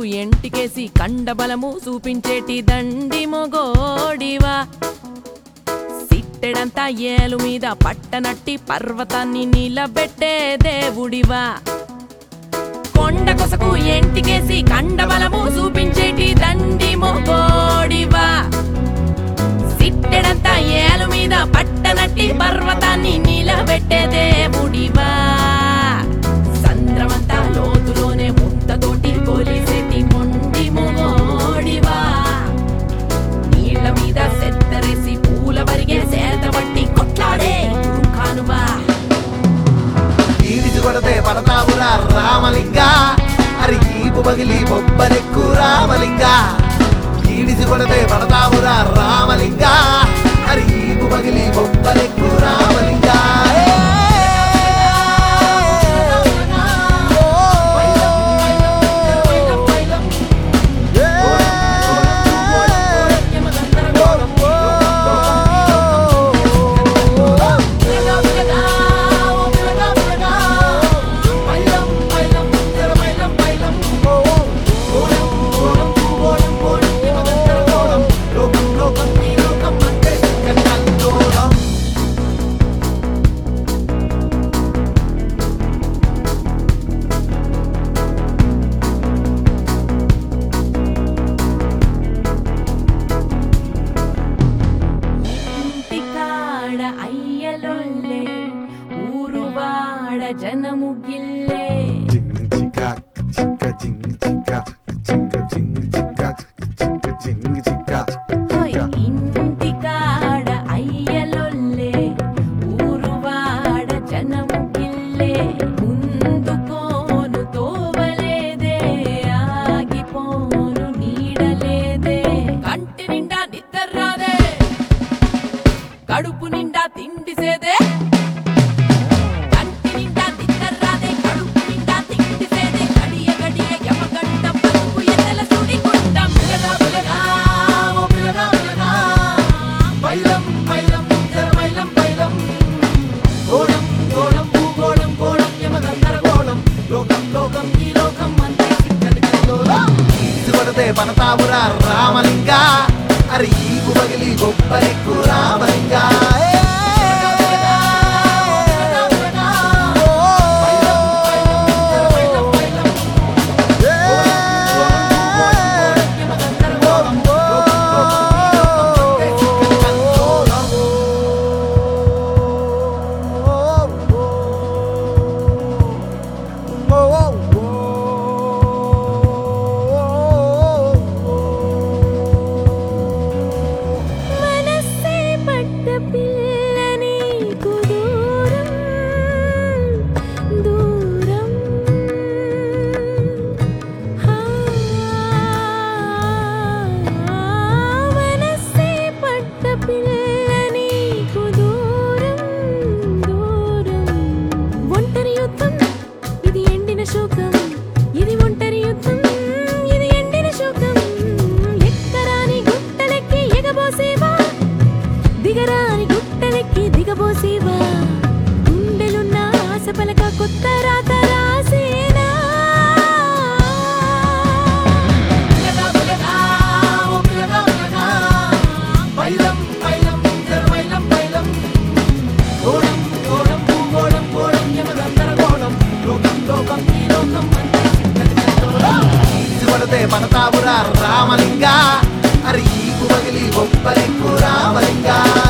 ఎంటికేసి కండబలము చూపించేటి దండి మొగోడివా సిట్టెడంతా ఏలు మీద పట్టనట్టి పర్వతాన్ని నిలబెట్టే దేవుడివా కొండ కొసకు ఎంటికేసి కండబలము చూపించేటి దండి మొగోడివా సిట్టెడంతా ఏలు మీద పట్టనట్టి పర్వతాన్ని నిలబెట్టే దేవుడివా సంద్రమంతా లోతులోనే ముద్దతోటి కొలిసేటి మొండి మొగోడివా నీళ్ళ మీద సెత్తరేసి పూల వరిగే సేత పట్టి కొట్లాడే కానువా ఈడిసి కొడితే పడతావురా రామలింగ అరి ఈపు పగిలి బొబ్బరెక్కు రామలింగ ఈడిసి కొడితే పడతావురా రామలింగ అరి ఈపు పగిలి బొబ్బరెక్కు రామలింగ ఇంటికాడ అయ్యలొల్లే ఊరువాడ జనము గిల్లే హోయ్ ఇంటికాడ అయ్యలొల్లే ఊరువాడ జనము గిల్లే ముందుకోను తోవలేదే ఆగిపోను నీడలేదే కంటి నిండా నిద్ర రాదే కడుపు నిండా తిండి సేదే కంటి నిండా నిద్ర రాదే కడుపు నిండా తిండి సేదే గడియ గడియ యమగంట పలుకు ఎన్నెల సుడి గుండ ములగా ములగా ఓ ములగా ములగా బైలం బైలం జర బైలం బైలం గోళం గోళం భూగోళం గోళం యమగంధర గోళం లోకం లోకం ఈ లోకం అంతే చిక్కని కల్లోలం ఈడిసి కొడితే పడతావురా రామలింగ అరి ఈపు పగిలి బొబ్బరెక్కు రామలింగ మనసే పట్ట పిల్లని దూరం దూరం హా మనసే పట్ట పిల్లని దూరం దూరం ఒంటరి యుద్ధం ఇది ఎండిన శోకం ఇది ఒంటరి యుద్ధం ఇది ఎండిన శోకం ఎక్కరాని గుట్టలెక్కి ఎగబోసేవా దిగరాని గుట్టలెక్కి దిగబోసేవా గుండెలున్న ఆశ పలక కొత్త రాత రాసేనా బైలం బైలం జర బైలం బైలం గోళం గోళం భూగోళం గోళం యమగంధర గోళం లోకం లోకం ఈ లోకం అంతే చిక్కని కల్లోలం ఈడిసి కొడితే పడతావురా రామలింగ అరి ఈపు పగిలి బొబ్బరెక్కు రామలింగ